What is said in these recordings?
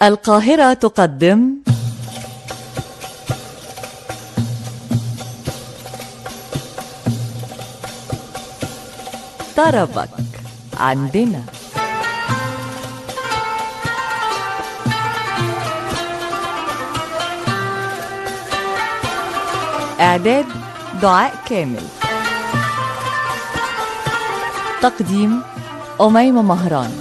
القاهرة تقدم طربك عندنا إعداد دعاء كامل تقديم أميمة مهران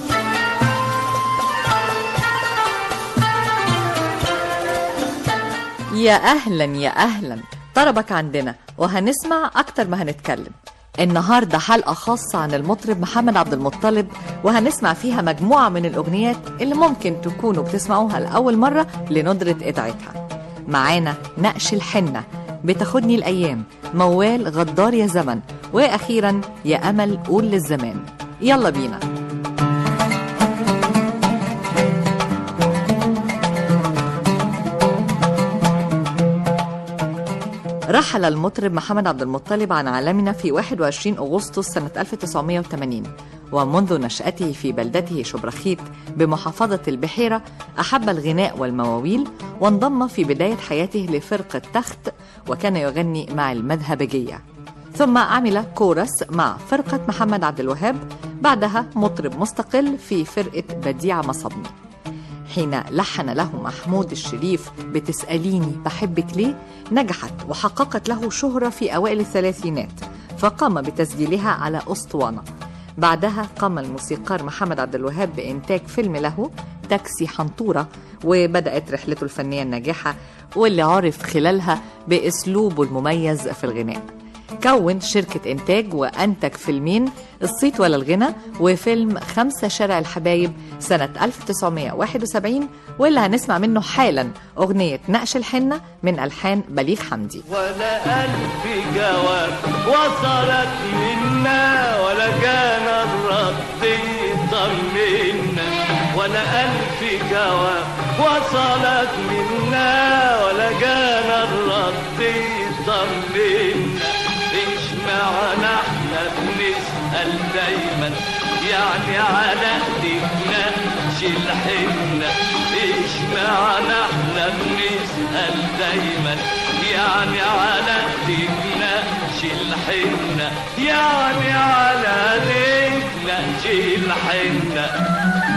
يا أهلا يا أهلا طربك عندنا وهنسمع أكتر ما هنتكلم النهاردة حلقة خاصة عن المطرب محمد عبد المطلب وهنسمع فيها مجموعة من الأغنيات اللي ممكن تكونوا بتسمعوها لأول مرة لندرة إذاعتها معانا نقش الحنة بتاخدني الأيام موال غدار يا زمن وأخيرا يا أمل قول للزمان يلا بينا رحل المطرب محمد عبد المطلب عن عالمنا في 21 أغسطس سنة 1980 ومنذ نشأته في بلدته شبرخيت بمحافظة البحيرة أحب الغناء والمواويل وانضم في بداية حياته لفرقة تخت وكان يغني مع المذهبجية ثم عمل كورس مع فرقة محمد عبد الوهاب بعدها مطرب مستقل في فرقة بديع مصبني حين لحن له محمود الشريف بتسأليني بحبك ليه نجحت وحققت له شهرة في أوائل الثلاثينات فقام بتسجيلها على أسطوانة بعدها قام الموسيقار محمد عبد الوهاب بإنتاج فيلم له تاكسي حنطورة وبدأت رحلته الفنية الناجحة واللي عرف خلالها بأسلوبه المميز في الغناء كون شركة إنتاج وأنتج فيلمين الصيت ولا الغنى وفيلم خمسة شارع الحبايب سنة 1971 واللي هنسمع منه حالا أغنية نقش الحنة من ألحان بليغ حمدي ولا ألف جواب وصلت منا ولا كان الرد يطمنا ولا ألف جواب وصلت منا ولا كان الرد يطمنا إيش معنى احنا بنسأل دايما يعني على ايدينا نشيل حنة ايش معنى احنا بنسأل دايما يعني على ايدينا نشيل حنة يعني على ايدينا نشيل حنة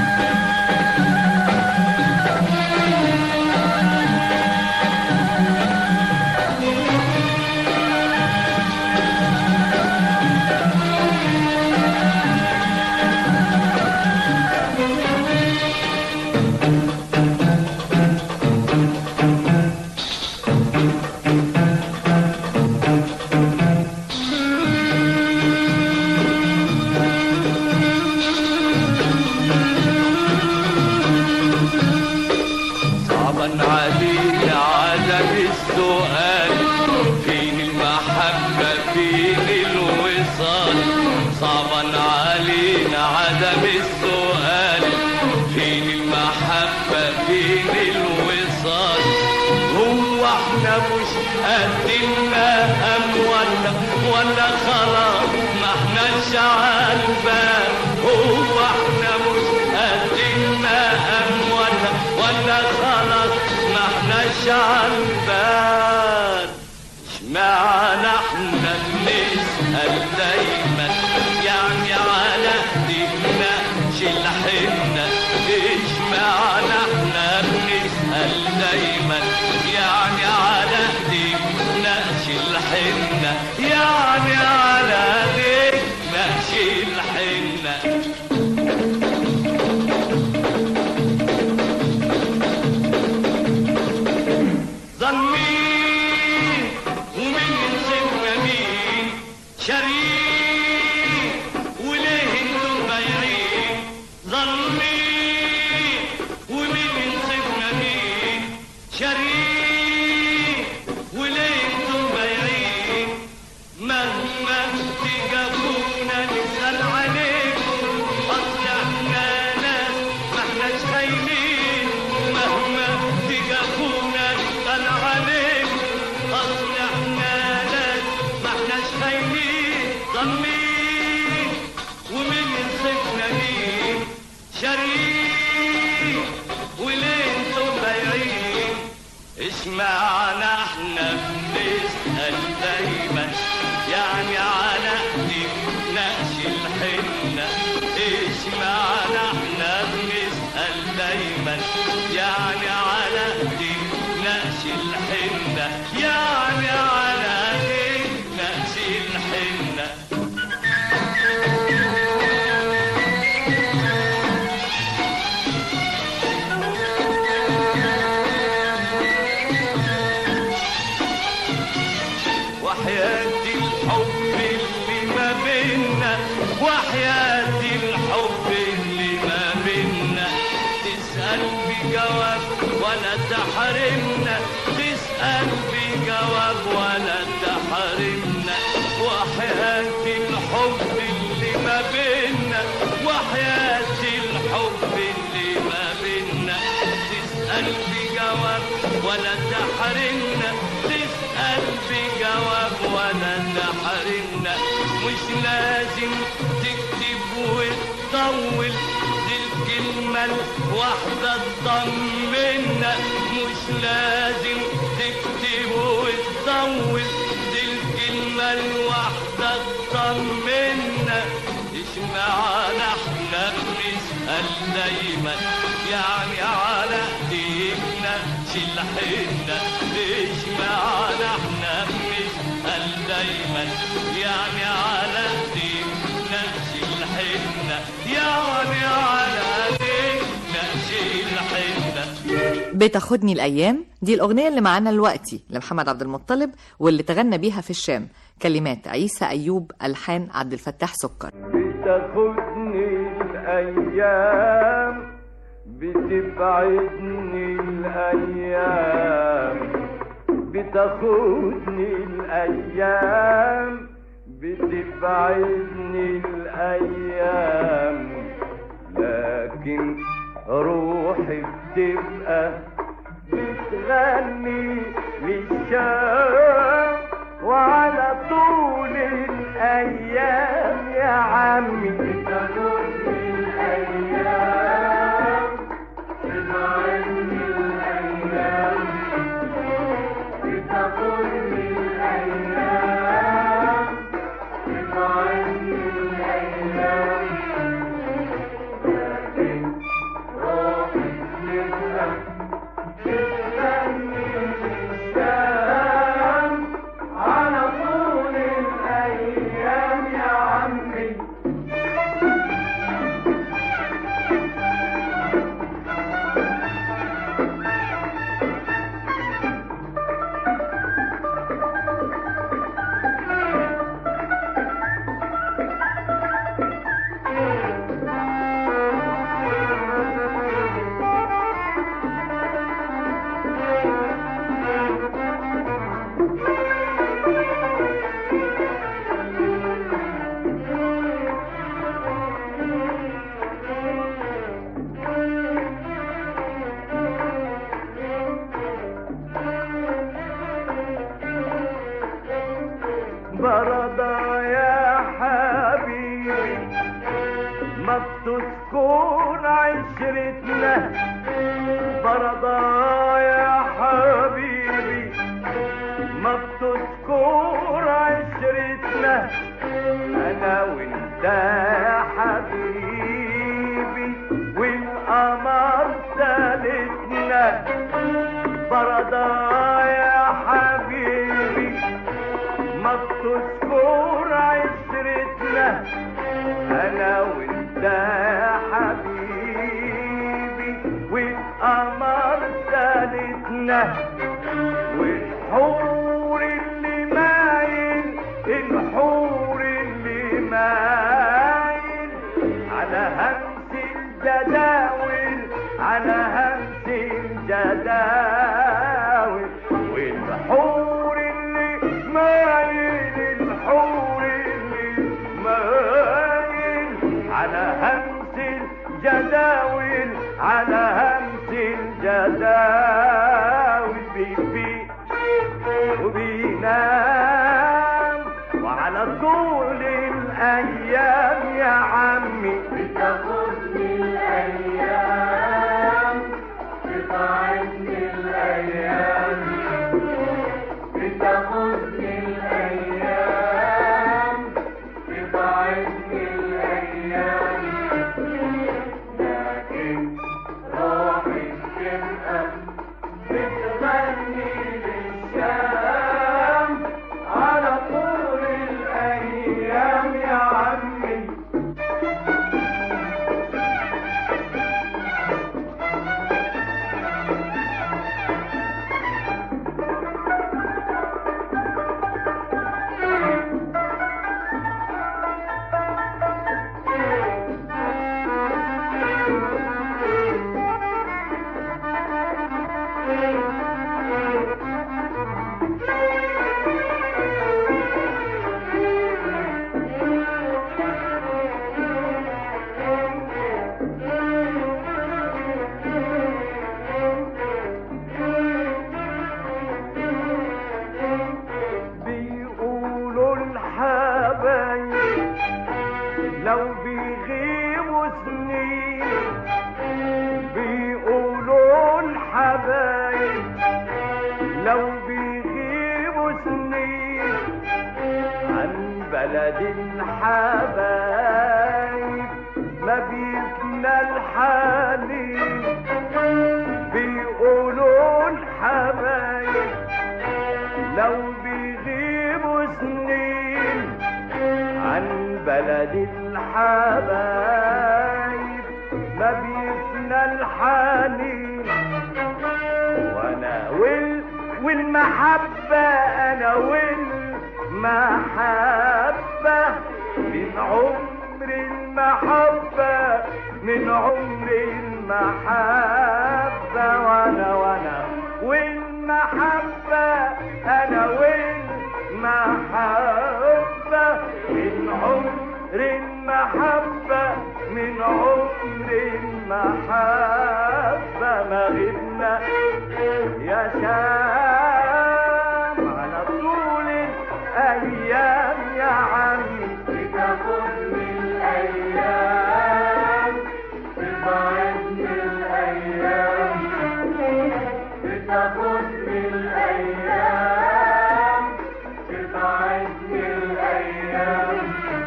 صعبا علينا عدم السؤال فين المحبة فين الوصال صعبا علينا عدم السؤال فين المحبة فين الوصال هو احنا مش قدنا أم ولا ولا خلاص ما احناش عالبال هو احنا مش قدنا أم ولا ولا خلاص ما احناش عالبال اشمعنى احنا بنسأل دايما يعني على ايدينا شيل حنا اشمعنى احنا بنسأل دايما يعني على ايدينا شيل حنا يعني على ايدينا شيل حنا ظنين ومن ينصفنا مين شريك وليه انتم ضايعين ظنين ومن ينصفنا مين شريك وليه انتم ضايعين مهما تجابونا نسأل عليكم أصل احنا ناس ما احناش خاينين مهما تجابونا نسأل عليكم أصل احنا ناس ما احناش خاينين ضمين ومين ينصفنا مين شريك وليه اشمعنى احنا بنسأل دايما يعني على نقش الحنة اشمعنى احنا بنسأل دايما يعني على نقش الحنة يعني على نقش الحنة وحياة الحب اللي ما بينا وحياة الحب اللي ما بينا تسأل بجواب ولا تحرمنا تسأل بجواب ولا تحرمنا وحياة الحب اللي ما بينا وحياة الحب اللي ما بينا تسأل بجواب ولا تحرمنا تسأل بجواب ولا تحرمنا مش لازم تكتب وتطول دي الكلمة الواحدة تطمنا مش لازم تكتب وتطول دي الكلمة الواحدة تطمنا اشمعنى احنا بنسأل دايما يعني على ايدنا شيل حنا اشمعنى احنا بنسأل دايما يعني على ايدنا شيل حنا يعني على ايدنا شيل حنا بتاخدني الأيام دي الأغنية اللي معانا دلوقتي لمحمد عبد المطلب واللي تغنى بيها في الشام كلمات عيسى أيوب ألحان عبد الفتاح سكر بتاخدني الأيام بتبعدني الأيام بتاخدني الأيام بتبعدني الأيام لكن روحي بتبقى بتغني للشام وعلى طول الأيام يا عمي بتاخدني الأيام بتبعدني الأيام بتاخدني الأيام بتبعدني الأيام لكن روحي بتبقى بتغني للشام على طول الأيام يا عمي برضا يا حبيبي ما بتذكر عشرتنا برضا يا حبيبي ما بتذكر عشرتنا انا وانت يا حبيبي والقمر ثالثنا برضا يا حبيبي ما بتذكر عشرتنا انا وانت يا حبيبي والقمر ثالثنا والحور اللي مايل الحور اللي مايل على همس الجداول على همس الجداول والحور اللي مايل الحور اللي مايل على همس الجداول على همس الجداول بيبي وبينام وعلى طول الايام يا عمي بتاخدني الايام بتاعتني الايام بيقولوا الحبايب لو بيغيبوا سنين بيقولوا الحبايب لو بيغيبوا سنين عن بلد الحبايب ما بيفنى الحنين بيقولوا الحبايب لو بيغيبوا سنين عن بلد الحبايب ما بيفنى الحنين وانا وال والمحبة انا والمحبة من عمر المحبة من عمر المحبة وانا وانا والمحبة انا والمحبة من عمر المحبة من عمر المحبة ما غبنا يا شام على طول الايام يا عمي بتاخدني الايام تبعدني الايام بتاخدني الايام تبعدني الايام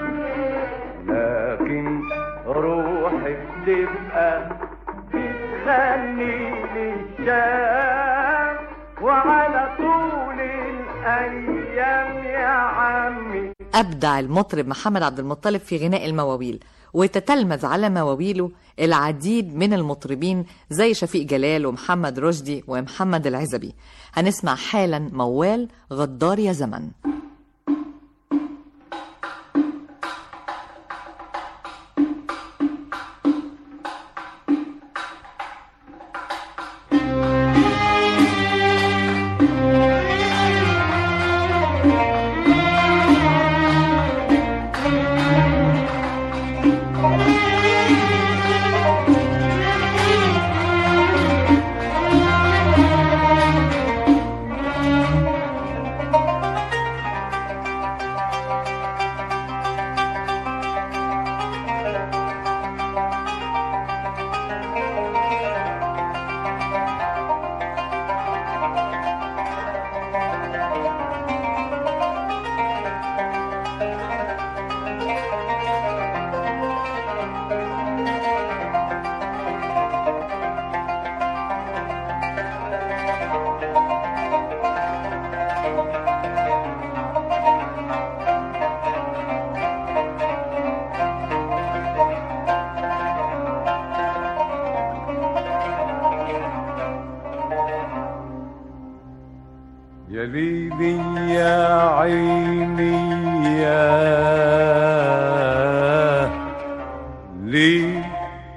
لكن روحي بتبقى بتغني للشام وعلى طول الايام يا عمي أبدع المطرب محمد عبد المطلب في غناء المواويل وتتلمذ على مواويله العديد من المطربين زي شفيق جلال ومحمد رشدي ومحمد العزبي هنسمع حالا موال غدار يا زمن يا ليلي يا عيني يا ليل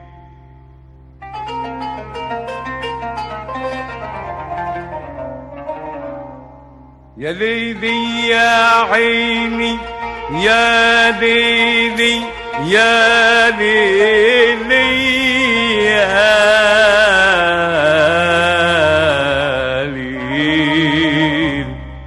يا ليلي يا عيني يا ليلي يا ليلي يا ليل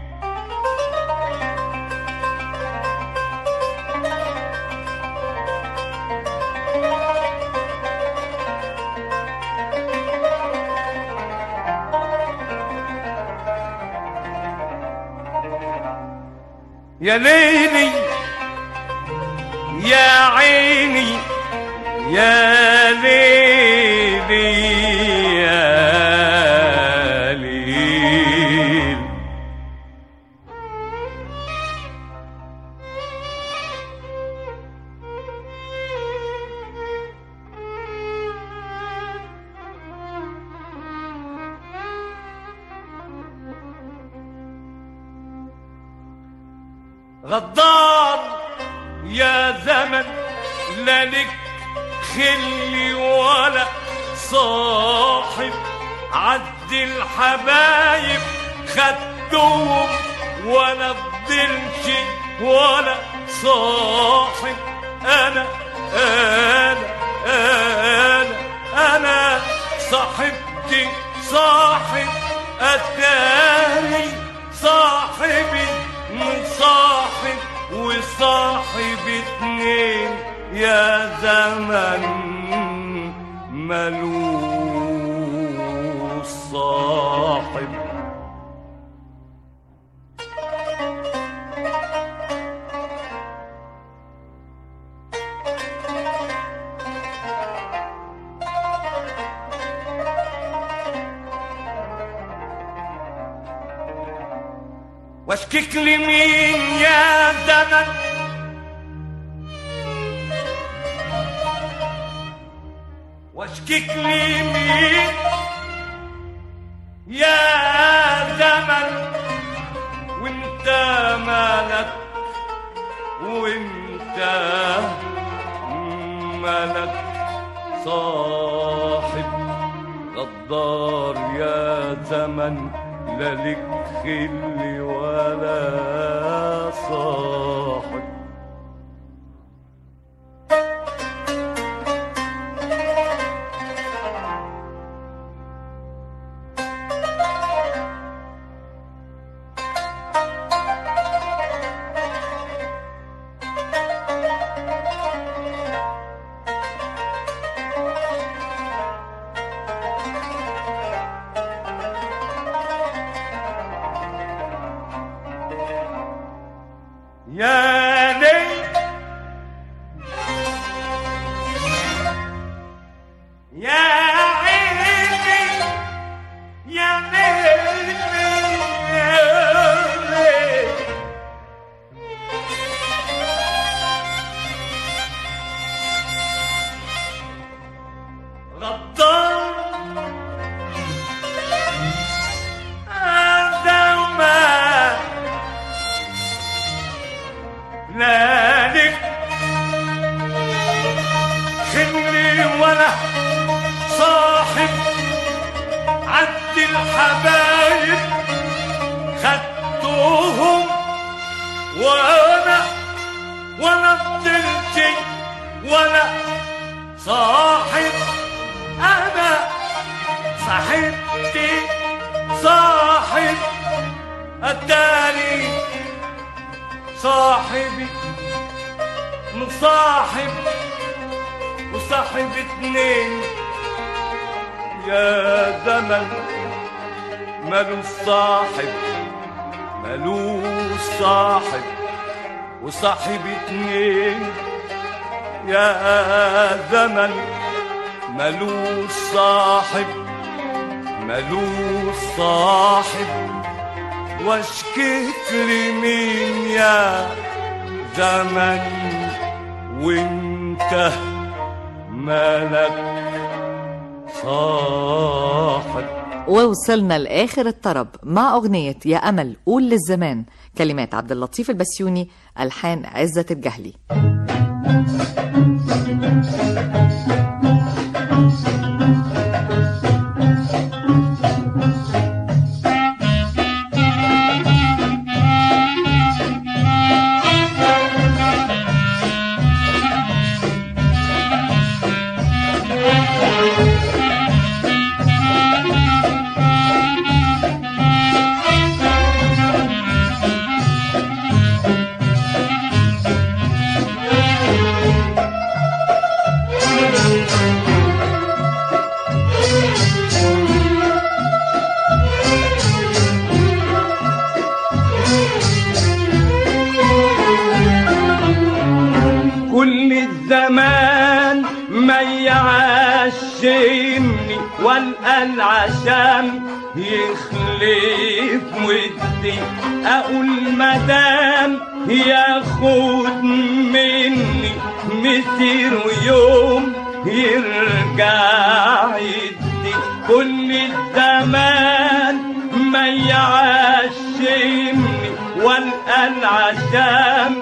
يا ليلي يا عيني يا ليلي يا ليل غدار يا زمن لا لك خلي ولا صاحب عد الحبايب خدتهم ولا فضلش ولا صاحب انا انا انا انا صاحبتي صاحب اتاري صاحبي مصاحب وصاحب اتنين يا زمن ملوش صاحب واشكيك لمين يا زمن واشكيك لمين يا زمن وانت مالك وانت مالك صاحب غدار يا زمن لا لك خل ولا صاحب يا ليل يا عيني يا ليل يا ليل غدار هذا ما مالك خلي ولا صاحب عد الحبايب خدتهم وانا ولا فضلت ولا صاحب انا صاحبتي صاحب التاني صاحبي مصاحب وصاحب اتنين يا زمن مالوش صاحب مالوش صاحب وصاحب اتنين يا زمن مالوش صاحب مالوش صاحب واشكيت لمين يا زمن وانت مالك صاحب ووصلنا لآخر الطرب مع أغنية يا أمل قول للزمان كلمات عبد اللطيف البسيوني ألحان عزة الجهلي كل الزمان ما يعشمني والقى العشام يخلف ودي اقول مدام ياخد مني مسير ويوم يرجع يدي كل الزمان ما يعشمني والقى العشام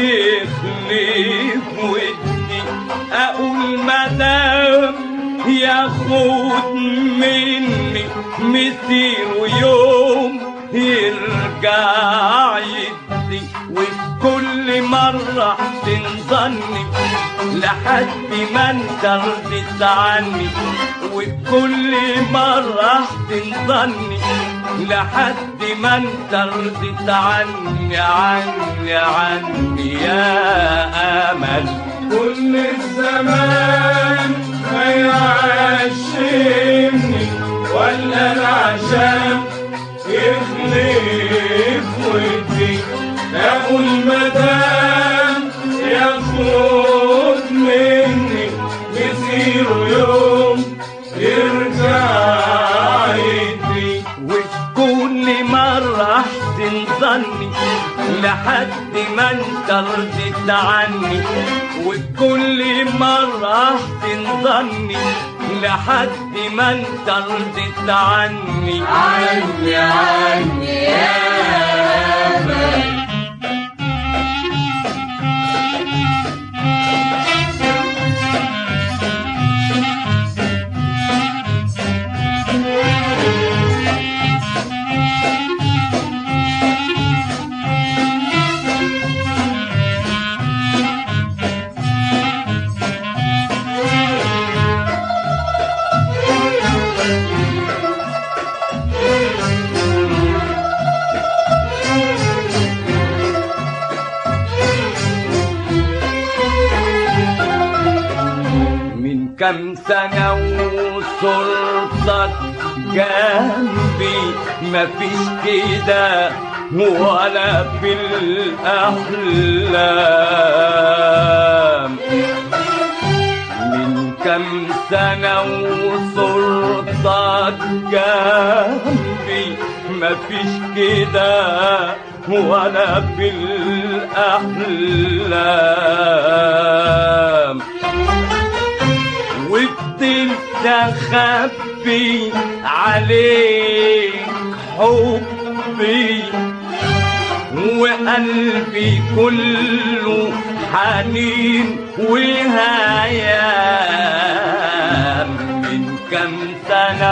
يخلف ودي اقول مدام ياخد مني مسير ويوم يرجع يدي وكل مرة تنظني لحد ما انت رضيت عني وكل مرة تنظني لحد ما انت رضيت عني عني عني يا امل كل الزمان ما يعشمني ولا العشام يخلف ودي اقول مدام ياخد مني يصير يوم يرجع يدي وكل مرة تنظني لحد ما انت رضيت عني وكل مرة تنظني لحد ما انت رضيت عني عني عني يا من كم سنة وصرتك جنبي مفيش كده ولا في الأحلام من كم سنة وصرتك جنبي مفيش كده ولا في الأحلام وفضلت اخبي عليك حبي وقلبي كله حنين وهيام من كم سنة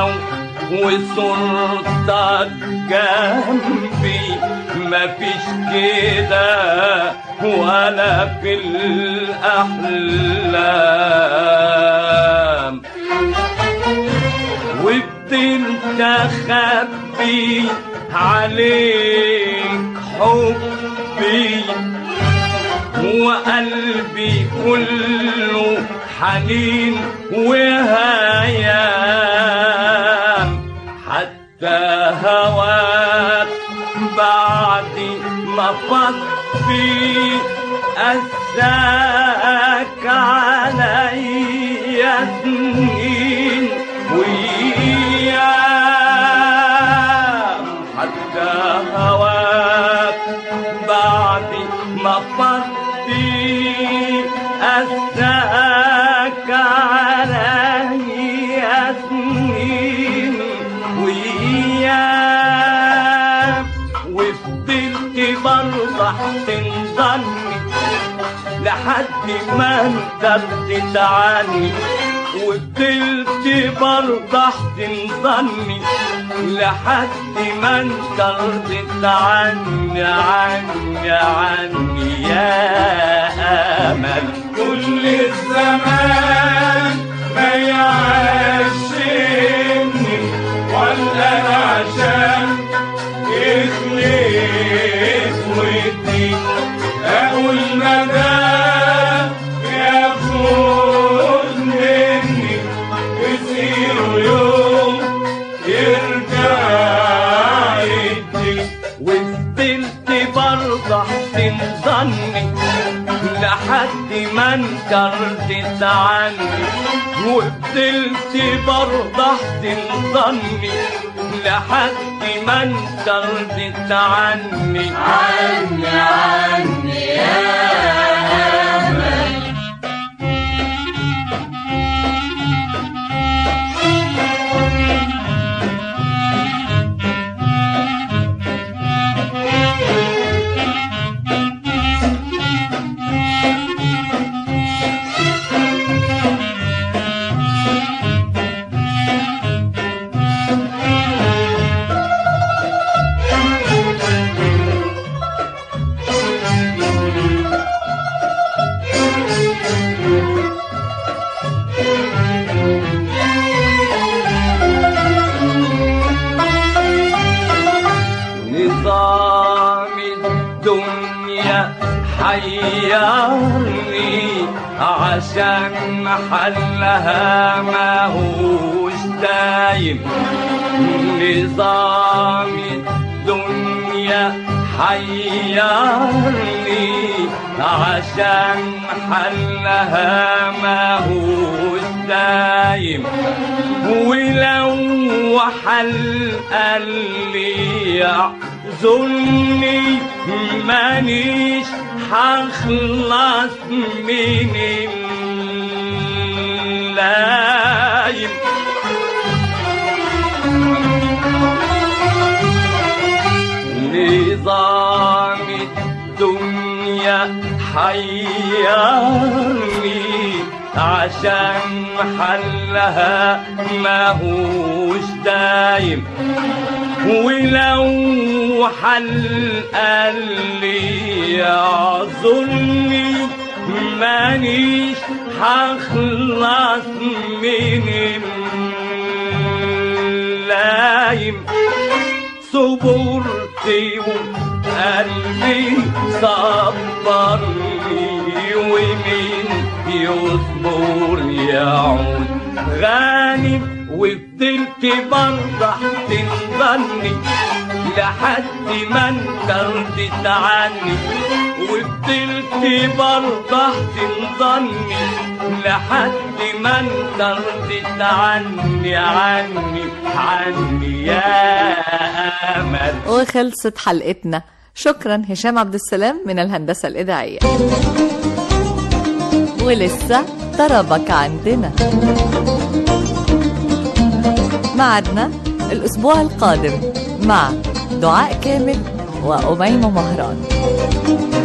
وصرتك جنبي مفيش كده ولا في الأحلام وفضلت اخبي عليك حبي وقلبي كله حنين وهيام حتى هواك بعد ما فضي أساك علي سنين وإيام حتى هواك بعد ما فضي أساك علي سنين وإيام وفضلت برضح تنظني لحد ما انت رضيت عني وفضلت برضح تنظني لحد ما انت رضيت عني عني عني يا امل كل الزمان ما يعشمني ولا العشام يخلف ودي اقول مدام ياخد مني يصير يوم يرجع يدي وفضلت برضح تنظني لحد ما انت رضيت عني وفضلت برضح تنظني لحد ما انت رضيت عني عني عني يا أمل حيرني عشان محلها ما هوش دايم نظام الدنيا حيرني عشان حلها ما هوش دايم ولو حل قال لي يعذرني مانيش هخلص من اللايم نظام الدنيا حيرني عشان حلها ما هوش دايم ولو حل قال لي اعذرني مانيش هخلص من اللايم صبرت وقلبي صبرني ومين يصبر يعود غانم وفضلت برضح تنظني لحد ما انت رضيت عني وفضلت برضح تنظني لحد ما انت رضيت عني عني عني يا امل وخلصت حلقتنا شكرا هشام عبد السلام من الهندسة الإذاعية ولسه طربك عندنا معدنا الأسبوع القادم مع دعاء كامل وأميمة مهران